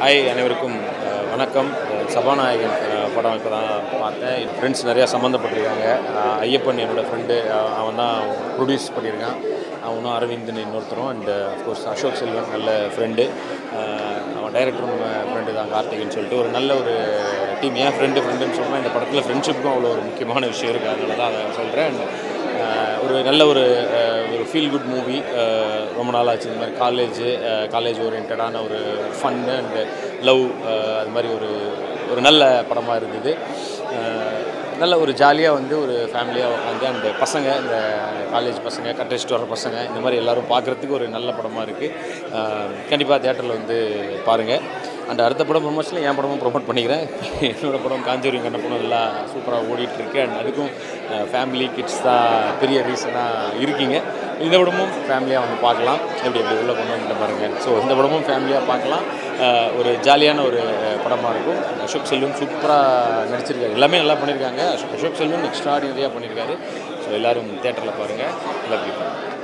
hi அனைவருக்கும் அஹ், வணக்கம் அஹ், சபாநாயகன் அஹ், படம் இப்போ தான் பார்த்தேன் என் ஃப்ரெண்ட்ஸ் நிறையா சம்மந்தப்பட்டிருக்காங்க அஹ், ஐயப்பன் என்னோடய ஃப்ரெண்டு அவன் தான் ப்ரொடியூஸ் பண்ணியிருக்கான் அவனும் அரவிந்தன் இன்னொருத்தரும் அண்ட் அஃப்கோர்ஸ் அசோக் செல்வன் நல்ல ஃப்ரெண்டு அவன் டைரக்டரும் ஃப்ரெண்டு தான் கார்த்திக்னு சொல்லிட்டு ஒரு நல்ல ஒரு டீம் ஏன் ஃப்ரெண்டு ஃப்ரெண்டுன்னு சொன்னால் இந்த படத்தில் ஃப்ரெண்ட்ஷிப்புக்கும் அவ்வளோ ஒரு முக்கியமான விஷயம் இருக்குது அதனால தான் அதை சொல்கிறேன் அண்ட் ஆஹ் ஒரு நல்ல ஒரு ஆஹ் ஒரு ஃபீல் குட் மூவி ரொம்ப நாள் ஆச்சு இந்த மாதிரி காலேஜ் காலேஜ் ஓரியன்டான ஒரு ஃபன்னு அண்ட் லவ் அது மாதிரி ஒரு ஒரு நல்ல படமாக இருந்தது ஆஹ் நல்ல ஒரு ஜாலியாக வந்து ஒரு ஃபேமிலியாக உட்காந்து அந்த பசங்க இந்த காலேஜ் பசங்க கட்டடிச்சிட்டு வர பசங்க இந்த மாதிரி எல்லாரும் பார்க்குறதுக்கு ஒரு நல்ல படமாக இருக்குது கண்டிப்பாக தேட்டரில் வந்து பாருங்கள் அண்ட் அடுத்த படம் ப்ரொமோஷனில் என் படமும் ப்ரொமோட் பண்ணிக்கிறேன் என்னோட படம் காஞ்சூரிங் கண்ண படம் நல்லா சூப்பராக ஓடிட்டுருக்கு அண்ட் அதுக்கும் ஃபேமிலி கிட்ஸ் தான் பெரிய ரீசனாக இருக்கீங்க இந்த படமும் ஃபேமிலியாக வந்து பார்க்கலாம் எப்படி எப்படி உள்ளே கொண்டு வந்துட்டு பாருங்கள் ஸோ இந்த படமும் ஃபேமிலியாக பார்க்கலாம் அஹ், ஒரு ஜாலியான ஒரு படமாக இருக்கும் அசோக் செல்வன் சூப்பராக நடிச்சிருக்காரு எல்லாமே நல்லா பண்ணியிருக்காங்க அசோக் அசோக் செல்வன் எக்ஸ்ட்ராடினரியாக பண்ணியிருக்காரு ஸோ எல்லோரும் தேட்டரில் பாருங்கள் லவ் யூ